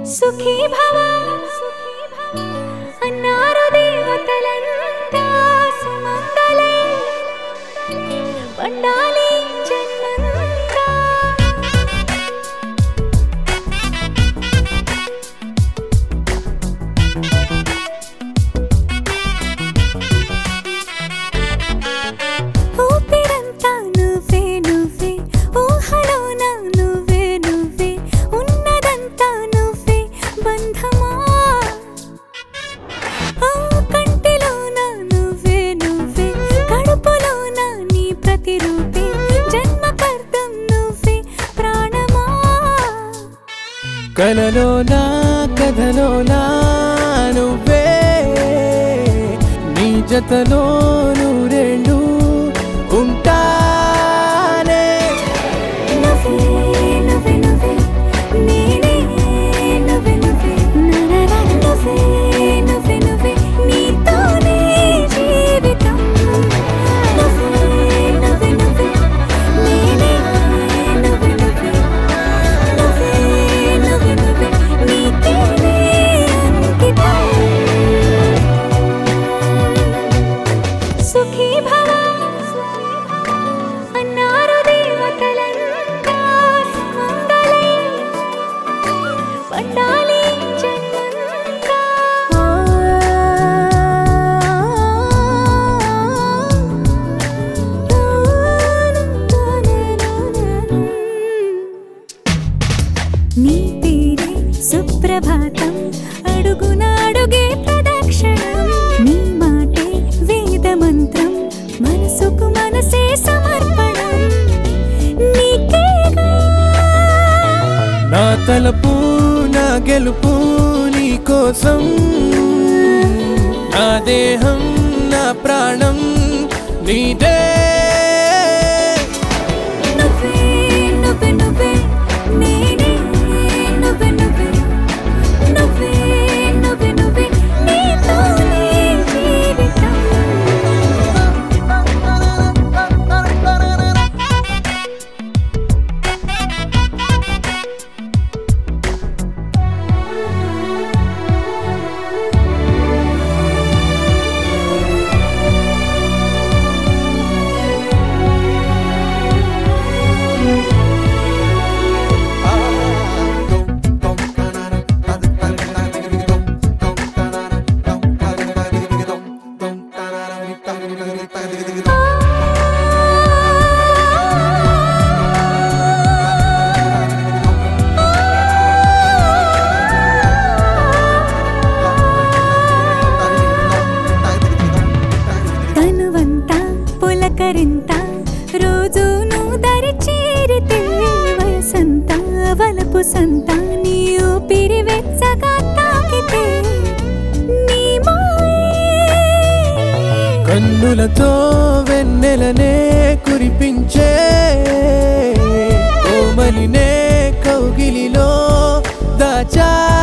సుఖీ భవ అన్నారు దేవతలంతా సుమంగళే పండాలి జన్మంతా ఊపిరంతా నువ్వే నువ్వే ఊహలోన నువ్వే నువ్వే ఉన్నదంతా నువ్వే బంధమా ఆ కంటిలోన నువ్వే నువ్వే కడుపులోన నీ ప్రతిరూపే జన్మకర్తం నువ్వే ప్రాణమా కలలోనా కథలోనా నువ్వే నీ జతలో నూరేళ్ళు ఉంటానే నువ్వే నువ్వే నువ్వే నేనే నువ్వే నువ్వే నననా నువ్వే నువ్వే నువ్వే నీతోనే జీవితం నువ్వే నువ్వే నువ్వే నేనే నువ్వే నువ్వే నువ్వే నువ్వే నువ్వే నీకేనే అంకితం సుఖీ భవ అన్నారు దేవతలంతా సుమంగళే పండాలి జన్మంతా నీ పేరే సుప్రభాతం అడుగున అడుగే ప్రదక్షిణం నీ మాటే వేద మంత్రం మనసుకు మనసే సమర్పణం నీకేగా నా తలపు నా గెలుపు నీ కోసం నా దేహం నా ప్రాణం నీదే నువ్వే నువ్వే నువ్వే నేనే నువ్వే నువ్వే నువ్వే నువ్వే నువ్వే నీతోనే జీవితం తనువంతా పులకరింత రోజు నువ్వు దరి చేరితే వయసంతా వలపు సంత నీ ఊపిరి వెచ్చగా తాకితే నీ మాయే కన్నులతో వెన్నెలనే కురిపించే కోమలినే కౌగిలిలో దాచా